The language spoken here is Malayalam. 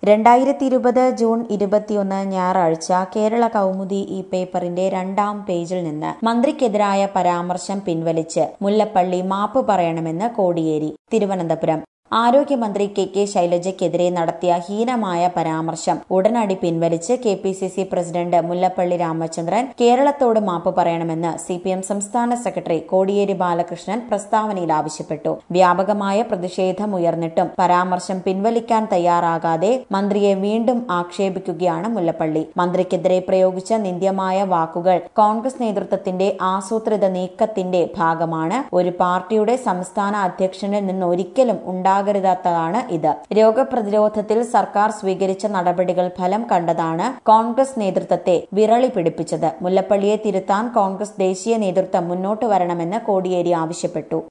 രണ്ടായിരത്തി ഇരുപത് ജൂൺ ഇരുപത്തിയൊന്ന് ഞായറാഴ്ച കേരള കൗമുദി ഈ പേപ്പറിന്റെ രണ്ടാം പേജിൽ നിന്ന് മന്ത്രിക്കെതിരായ പരാമർശം പിൻവലിച്ച് മുല്ലപ്പള്ളി മാപ്പ് പറയണമെന്ന് കോടിയേരി തിരുവനന്തപുരം ആരോഗ്യമന്ത്രി കെ കെ ശൈലജയ്ക്കെതിരെ നടത്തിയ ഹീനമായ പരാമർശം ഉടനടി പിൻവലിച്ച് K P C C president Mullappally Ramachandran കേരളത്തോട് മാപ്പ് പറയണമെന്ന് സി പി എം സംസ്ഥാന സെക്രട്ടറി കോടിയേരി ബാലകൃഷ്ണൻ പ്രസ്താവനയിൽ ആവശ്യപ്പെട്ടു വ്യാപകമായ പ്രതിഷേധമുയർന്നിട്ടും പരാമർശം പിൻവലിക്കാൻ തയ്യാറാകാതെ മന്ത്രിയെ വീണ്ടും ആക്ഷേപിക്കുകയാണ് മുല്ലപ്പള്ളി മന്ത്രിക്കെതിരെ പ്രയോഗിച്ച നിന്ദ്യമായ വാക്കുകൾ കോൺഗ്രസ് നേതൃത്വത്തിന്റെ ആസൂത്രിത നീക്കത്തിന്റെ ഭാഗമാണ് ഒരു പാർട്ടിയുടെ സംസ്ഥാന അധ്യക്ഷനിൽ നിന്ന് ഒരിക്കലും ഉണ്ടാകരുതാത്തതാണ് ഇത് രോഗപ്രതിരോധത്തിൽ സർക്കാർ സ്വീകരിച്ച നടപടികൾ ഫലം കണ്ടതാണ് കോൺഗ്രസ് നേതൃത്വത്തെ വിരളി പിടിപ്പിച്ചത് മുല്ലപ്പള്ളിയെ തിരുത്താൻ കോൺഗ്രസ് ദേശീയ നേതൃത്വം മുന്നോട്ട് വരണമെന്ന് കോടിയേരി ആവശ്യപ്പെട്ടു